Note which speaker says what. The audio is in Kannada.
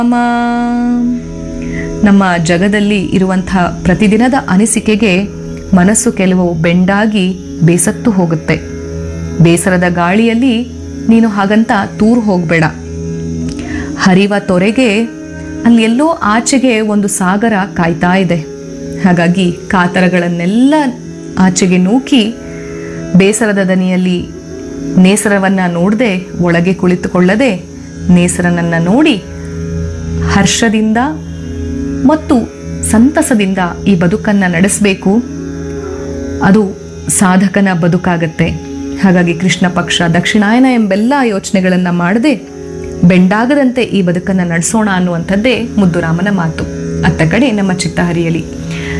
Speaker 1: ರಾಮ ನಮ್ಮ ಜಗದಲ್ಲಿ ಇರುವಂಥ ಪ್ರತಿದಿನದ ಅನಿಸಿಕೆಗೆ ಮನಸ್ಸು ಕೆಲವು ಬೆಂಡಾಗಿ ಬೇಸತ್ತು ಹೋಗುತ್ತೆ ಬೇಸರದ ಗಾಳಿಯಲ್ಲಿ ನೀನು ಹಾಗಂತ ತೂರು ಹೋಗಬೇಡ ಹರಿವ ತೊರೆಗೆ ಅಲ್ಲಿ ಎಲ್ಲೋ ಆಚೆಗೆ ಒಂದು ಸಾಗರ ಕಾಯ್ತಾ ಇದೆ ಹಾಗಾಗಿ ಕಾತರಗಳನ್ನೆಲ್ಲ ಆಚೆಗೆ ನೂಕಿ ಬೇಸರದ ದನಿಯಲ್ಲಿ ನೇಸರವನ್ನ ನೋಡದೆ ಒಳಗೆ ಕುಳಿತುಕೊಳ್ಳದೆ ನೇಸರನನ್ನ ನೋಡಿ ಹರ್ಷದಿಂದ ಮತ್ತು ಸಂತಸದಿಂದ ಈ ಬದುಕನ್ನು ನಡೆಸಬೇಕು ಅದು ಸಾಧಕನ ಬದುಕಾಗತ್ತೆ ಹಾಗಾಗಿ ಕೃಷ್ಣ ಪಕ್ಷ ದಕ್ಷಿಣಾಯನ ಎಂಬೆಲ್ಲ ಯೋಚನೆಗಳನ್ನು ಮಾಡದೆ ಬೆಂಡಾಗದಂತೆ ಈ ಬದುಕನ್ನು ನಡೆಸೋಣ ಅನ್ನುವಂಥದ್ದೇ ಮುದ್ದುರಾಮನ ಮಾತು ಅತ್ತ ಕಡೆ ನಮ್ಮ ಚಿತ್ತ ಹರಿಯಲಿ